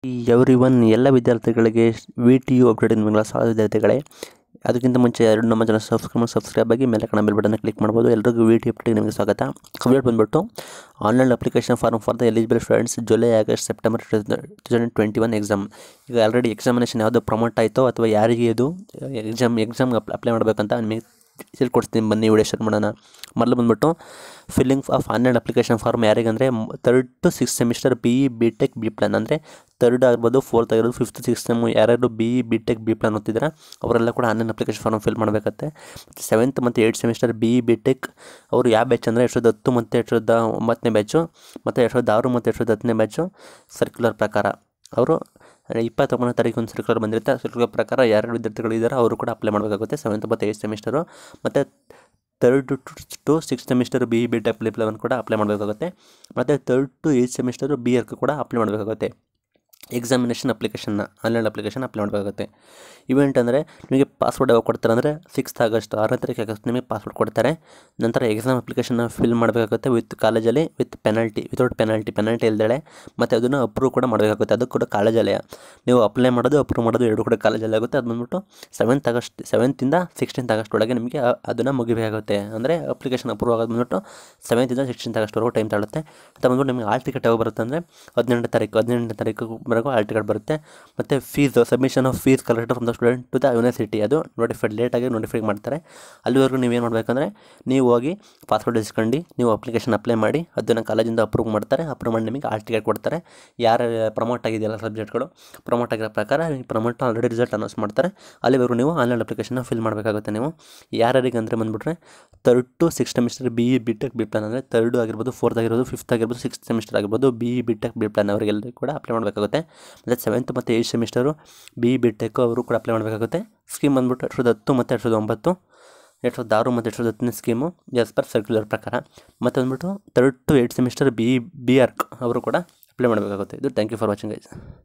every one ಎಲ್ಲ ವಿದ್ಯಾರ್ಥಿಗಳಿಗೆ V T U update ನಿಮಗೆ ಸ್ವಾಗತ ವಿದ್ಯಾರ್ಥಿಗಳೇ ಅದಕ್ಕಿಂತ ಮುಂಚೆ ಎರಡು ನಮ್ಮ ಜನ ಸಬ್ಸ್ಕ್ರೈಬ್ ಸಬ್ಸ್ಕ್ರೈಬ್ ಆಗಿ ಮೇಲೆ ಕಣ ಬೆಲ್ ಬಟನ್ ಕ್ಲಿಕ್ ಮಾಡ್ಬೋದು ಎಲ್ಲರಿಗೂ ವಿ ಟಿ ಅಪ್ಡೇಟ್ ನಿಮಗೆ ಸ್ವಾಗತ ಕಂಪ್ಲೀಟ್ ಬಂದುಬಿಟ್ಟು online application form for the eligible students July August September two thousand twenty one exam ಈಗ ಆಲ್ರೆಡಿ ಎಕ್ಸಾಮಿನೇಷನ್ ಯಾವುದು ಪ್ರಮೋಟ್ ಆಯಿತೋ ಅಥವಾ ಯಾರಿಗೆ ಇದು ಎಕ್ಸಾಮ್ ಎಕ್ಸಾಮ್ಗೆ ಅಪ್ಲೈ ಮಾಡಬೇಕಂತ ನಿಮಗೆ ತಿಳ್ಕೊಡ್ತೀನಿ ಬನ್ನಿ ವಿಡಿಯೋ ಶೇರ್ ಮಾಡೋಣ ಮೊದಲು ಬಂದುಬಿಟ್ಟು filling of online application form ಯಾರಿಗಂದರೆ third to six semester B E B tech B plan ಅಂದರೆ ತರ್ಡ್ ಆಗ್ಬೋದು ಫೋರ್ತ್ ಆಗಿರ್ಬೋದು ಫಿಫ್ತ್ ಸಿಕ್ಸ್ ಸೆಮ್ ಯಾರ್ಯಾರು B E B tech B plan ಓದ್ತಿದ್ರೆ ಅವರೆಲ್ಲ ಕೂಡ ಆನ್ಲೈನ್ ಅಪ್ಲಿಕೇಶನ್ ಫಾರ್ಮ್ ಫಿಲ್ ಮಾಡಬೇಕತ್ತೆ ಮತ್ತು ಸೆವೆಂತ್ ಮತ್ತು eighth semester B E B tech ಅವರು ಯಾವ ಬ್ಯಾಚ್ ಅಂದರೆ ಎರಡು ಸಾವಿರದ ಹತ್ತು ಮತ್ತು ಎರಡು ಸಾವಿರದ ಒಂಬತ್ತನೇ ಬ್ಯಾಚು ಮತ್ತು ಎರಡು ಸಾವಿರದ ಆರು ಮತ್ತು ಎರಡು ಸಾವಿರದ ಹತ್ತನೇ ಬ್ಯಾಚು ಸರ್ಕ್ಯುಲರ್ ಪ್ರಕಾರ ಅವರು ಇಪ್ಪತ್ತೊಂಬತ್ತನೇ ತಾರೀಕು ಒಂದು ಸರ್ಕ್ಯುಲರ್ ಬಂದಿರುತ್ತೆ ಆ ಸರ್ಕ್ಯುಲರ್ ಪ್ರಕಾರ ಯಾರು ವಿದ್ಯಾರ್ಥಿಗಳು ಇದ್ದಾರೆ ಅವರು ಕೂಡ ಅಪ್ಲೈ ಮಾಡಬೇಕಾಗುತ್ತೆ ಸೆವೆಂತ್ ಮತ್ತು ಏಯ್ಟ್ ಸೆಮಿಸ್ಟರು ಮತ್ತು third to to six semester B B tech eleven ಕೂಡ ಅಪ್ಲೈ ಮಾಡಬೇಕಾಗುತ್ತೆ ಮತ್ತು third to eighth semester B arch ಕೂಡ ಅಪ್ಲೈ ಮಾಡಬೇಕಾಗುತ್ತೆ ಎಕ್ಸಾಮಿನೇಷನ್ ಅಪ್ಲಿಕೇಶನ್ನ ಆನ್ಲೈನ್ ಅಪ್ಲಿಕೇಶನ್ ಅಪ್ಲೈ ಮಾಡಬೇಕಾಗುತ್ತೆ ಇವೆಂಟ್ ಅಂದರೆ ನಿಮಗೆ ಪಾಸ್ವರ್ಡ್ ಯಾವಾಗ ಕೊಡ್ತಾರೆ ಅಂದರೆ ಸಿಕ್ಸ್ತ್ ಆಗಸ್ಟ್ ಆರನೇ ತಾರೀಕು ಆಗಸ್ಟ್ ನಿಮಗೆ ಪಾಸ್ವರ್ಡ್ ಕೊಡ್ತಾರೆ ನಂತರ ಎಕ್ಸಾಮ್ ಅಪ್ಲಿಕೇಶನ್ನ ಫಿಲ್ ಮಾಡಬೇಕಾಗುತ್ತೆ ವಿತ್ ಕಾಲೇಜಲ್ಲಿ with penalty without penalty penalty ಇಲ್ದೇಳೆ ಮತ್ತು ಅದನ್ನು ಅಪ್ರೂವ್ ಕೂಡ ಮಾಡಬೇಕಾಗುತ್ತೆ ಅದು ಕೂಡ ಕಾಲೇಜಲ್ಲೇ ನೀವು ಅಪ್ಲೈ ಮಾಡೋದು ಅಪ್ರೂವ್ ಮಾಡೋದು ಎರಡು ಕೂಡ ಕಾಲೇಜಲ್ಲಿ ಆಗುತ್ತೆ ಅದು ಬಂದ್ಬಿಟ್ಟು ಸೆವೆಂತ್ ಆಗಸ್ಟ್ ಸೆವೆಂತಿಂದ ಸಿಕ್ಸ್ಟೀನ್ತ್ ಆಗಸ್ಟ್ ಒಳಗೆ ನಿಮಗೆ ಅದನ್ನು ಮುಗಿಬೇಕಾಗುತ್ತೆ ಅಂದರೆ ಅಪ್ಲಿಕೇಶನ್ ಅಪ್ರೂವ್ ಆಗೋದು ಬಂದ್ಬಿಟ್ಟು ಸೆವೆಂತಿಂದ ಸಿಕ್ಸ್ಟೀನ್ತ್ ಆಗಸ್ಟ್ವರೆಗೂ ಟೈಮ್ ತಗೊಳುತ್ತೆ ಮತ್ತು ಬಂದ್ಬಿಟ್ಟು ನಿಮಗೆ ಆಲ್ ಟಿಕೆಟ್ ಯಾವಾಗ ಬರುತ್ತೆ ಅಂದರೆ ಹದಿನೆಂಟನೇ ತಾರೀಕು ಹದಿನೆಂಟನೇ ತಾರೀಕು ವರೆಗೂ ಆಲ್ ಟಿಕೆಟ್ ಬರುತ್ತೆ ಮತ್ತು fees submission of fees collected from the student to the university ಅದು ನೋಟಿಫೈಡ್ ಲೇಟಾಗಿ ನೋಟಿಫೈ ಮಾಡ್ತಾರೆ ಅಲ್ಲಿವರೆಗೂ ನೀವೇನು ಮಾಡಬೇಕಂದ್ರೆ ನೀವು ಹೋಗಿ ಪಾಸ್ವರ್ಡ್ ಇಸ್ಕೊಂಡು ನೀವು ಅಪ್ಲಿಕೇಶನ್ ಅಪ್ಲೈ ಮಾಡಿ ಅದನ್ನು ಕಾಲೇಜಿಂದ ಅಪ್ರೂವ್ ಮಾಡ್ತಾರೆ ಅಪ್ರೂವ್ ಮಾಡಿ ನಿಮಗೆ ಆಲ್ ಟಿಕೆಟ್ ಕೊಡ್ತಾರೆ ಯಾರು ಪ್ರಮೋಟ್ ಆಗಿದೆಯಲ್ಲ ಸಬ್ಜೆಕ್ಟ್ಗಳು ಪ್ರಮೋಟ್ ಆಗಿರೋ ಪ್ರಕಾರ ಈ ಪ್ರಮೋಟ್ ಆಲ್ರೆಡಿ ರಿಸಲ್ಟ್ ಅನೌನ್ಸ್ ಮಾಡ್ತಾರೆ ಅಲ್ಲಿವರೆಗೂ ನೀವು ಆನ್ಲೈನ್ ಅಪ್ಲಿಕೇಶನ್ನ ಫಿಲ್ ಮಾಡಬೇಕಾಗುತ್ತೆ ನೀವು ಯಾರ್ಯಾರಿಗೆ ಅಂದರೆ ಬಂದುಬಿಟ್ರೆ third to six semester B E B tech B plan ಅಂದರೆ ತರ್ಡ್ ಆಗಿರ್ಬೋದು ಫೋರ್ತ್ ಆಗಿರ್ಬೋದು ಫಿಫ್ತ್ ಆಗಿರ್ಬೋದು ಸಿಕ್ಸ್ತ್ ಸೆಮಿಸ್ಟರ್ ಆಗಿರ್ಬೋದು B E B tech B plan ಅವರಿಗೆಲ್ಲರಿಗೂ ಕೂಡ ಅಪ್ಲೈ ಮಾಡಬೇಕಾಗುತ್ತೆ ಮತ್ತು ಸೆವೆಂತ್ ಮತ್ತು eight semester B E B tech ಅವರು ಕೂಡ ಅಪ್ಲೈ ಮಾಡಬೇಕಾಗುತ್ತೆ ಸ್ಕೀಮ್ ಬಂದ್ಬಿಟ್ಟು ಎರಡು ಸಾವಿರದ ಹತ್ತು ಮತ್ತು ಎರಡು ಸಾವಿರದ ಒಂಬತ್ತು ಎರಡು ಸಾವಿರದ ಆರು ಮತ್ತು ಎರಡು ಸಾವಿರದ ಹತ್ತನೇ ಸ್ಕೀಮು ಎಸ್ ಪರ್ ಸರ್ಕ್ಯುಲರ್ ಪ್ರಕಾರ ಮತ್ತು ಬಂದ್ಬಿಟ್ಟು third to eight semester B B arch ಅವರು ಕೂಡ ಅಪ್ಲೈ ಮಾಡಬೇಕಾಗುತ್ತೆ ಇದು thank you for watching guys